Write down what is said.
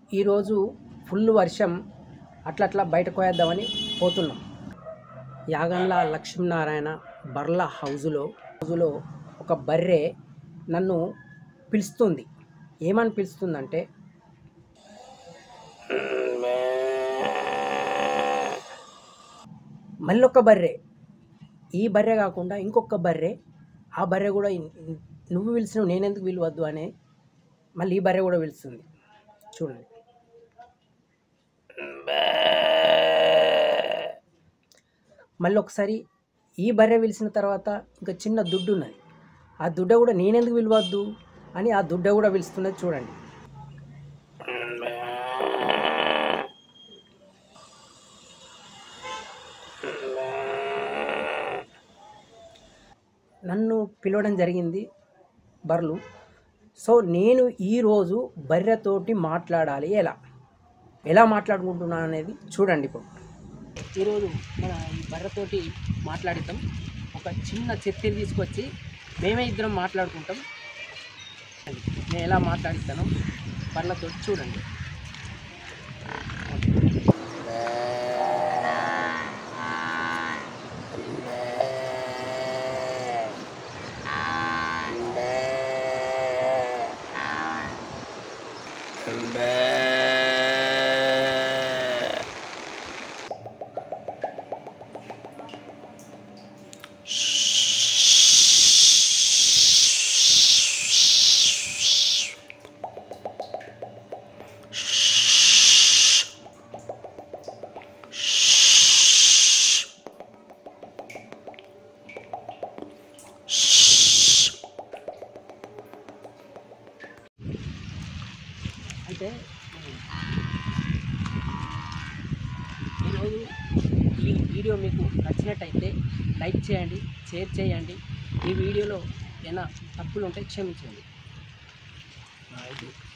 ఈరోజు ఫుల్ వర్షం అట్లా అట్లా బయటకు పోయేద్దామని పోతున్నాం యాగంల లక్ష్మీనారాయణ బర్ల హౌజులో హౌజులో ఒక బర్రె నన్ను పిలుస్తుంది ఏమని పిలుస్తుందంటే మళ్ళీ ఒక బర్రె ఈ బర్రె కాకుండా ఇంకొక బర్రె ఆ బర్రె కూడా ఇన్- నువ్వు పిలిచినవు నేనెందుకు పిలవద్దు అనే మళ్ళీ ఈ బర్రె కూడా పిలుస్తుంది చూడండి మళ్ళీ ఒకసారి ఈ బర్రె పిలిచిన తర్వాత ఇంకా చిన్న దుడ్డు ఉన్నది ఆ దుడ్డ కూడా నేనెందుకు పిలవద్దు అని ఆ దుడ్డ కూడా పిలుస్తున్నది చూడండి నన్ను పిలవడం జరిగింది బర్రెలు సో నేను ఈరోజు బర్రెతోటి మాట్లాడాలి ఎలా ఎలా మాట్లాడుకుంటున్నాను అనేది చూడండి ఇప్పుడు ఈరోజు మన ఈ బర్రెతోటి మాట్లాడిద్దాం ఒక చిన్న చెత్తని తీసుకొచ్చి మేమే ఇద్దరం మాట్లాడుకుంటాం నేను ఎలా మాట్లాడిస్తానో బర్రెలతో చూడండి అయితే ఈరోజు ఈ వీడియో మీకు నచ్చినట్టయితే లైక్ చేయండి షేర్ చేయండి ఈ వీడియోలో ఏమైనా తప్పులు ఉంటే క్షమించండి